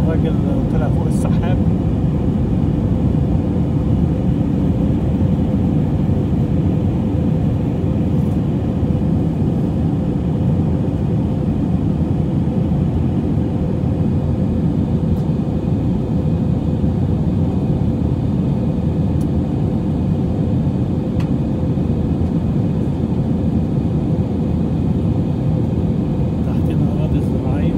الراجل طلع فوق السحاب تحتنا أراضي زراعية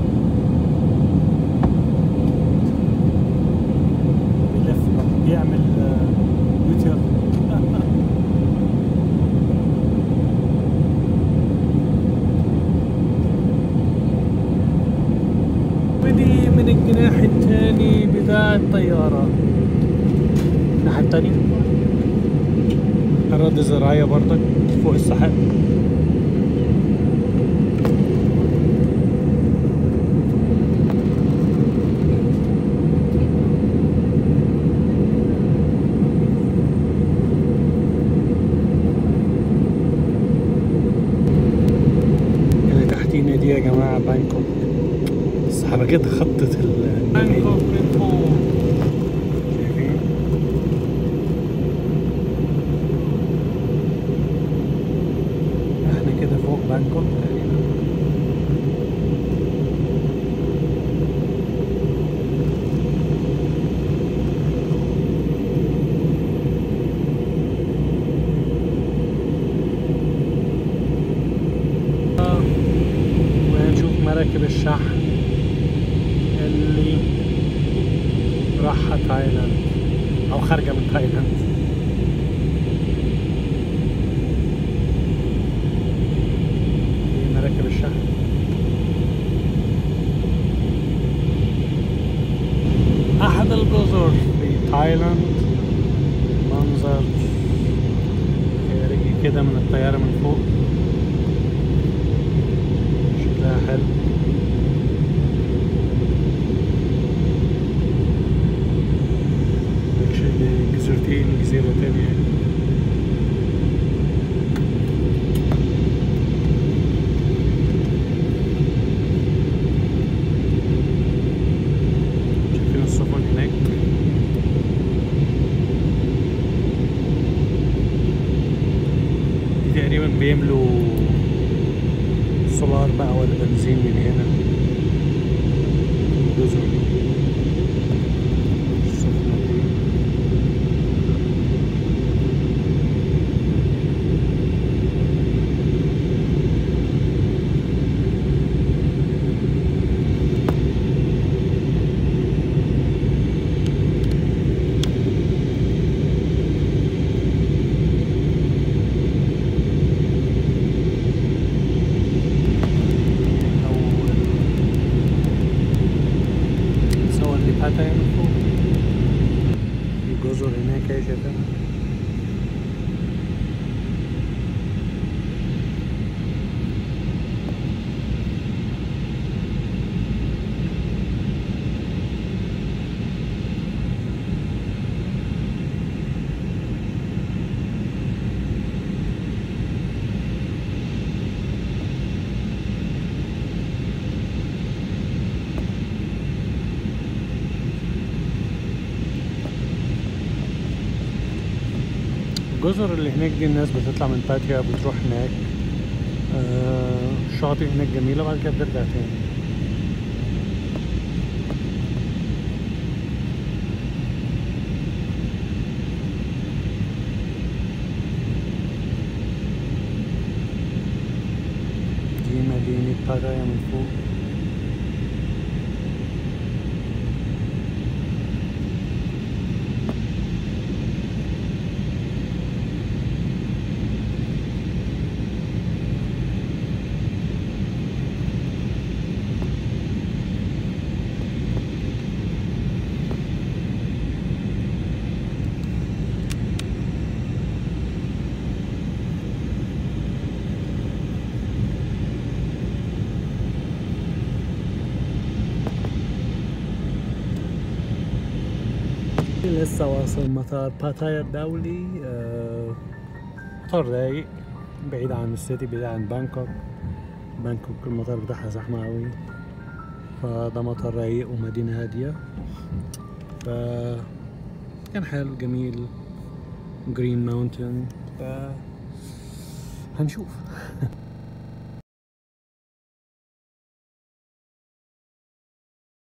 بيلف بيعمل يوتيوب ودي من الجناح الثاني بتاع الطيارة الناحية التانية أراضي زراعية برضك فوق السحاب اللي تحتينا دي يا جماعة بانكوك السحابة كده خطت ال بانكوك من فوق شايفين احنا كده فوق بانكوك تقريبا وهنشوف مراكب الشحن اللي رايحة تايلاند أو خارجة من تايلاند دي مراكب الشحن أحد الجزر في تايلاند منظر خارجي كده من الطيارة من فوق شكلها حلو Actually جزيرتين جزيرة تانية شايفين السفن هناك دي تقريبا بيملوا سولار بقى ولا بنزين من هنا جزر السفنة دي أو صور اللي باتايا من فوق في جزر هناك يا شباب الجزر اللي هناك دي الناس بتطلع من باتيا بتروح هناك آه، الشواطئ هناك جميلة وبعد كده بترجع تاني دي مدينة باتايا من فوق لسه واصل مطار باتايا الدولي آه، مطار رايق بعيد عن السيتي بعيد عن بانكوك بانكوك المطار بتاعها زحمة أوي فده مطار رايق ومدينة هادية ف كان حلو جميل جرين ماونتن ف هنشوف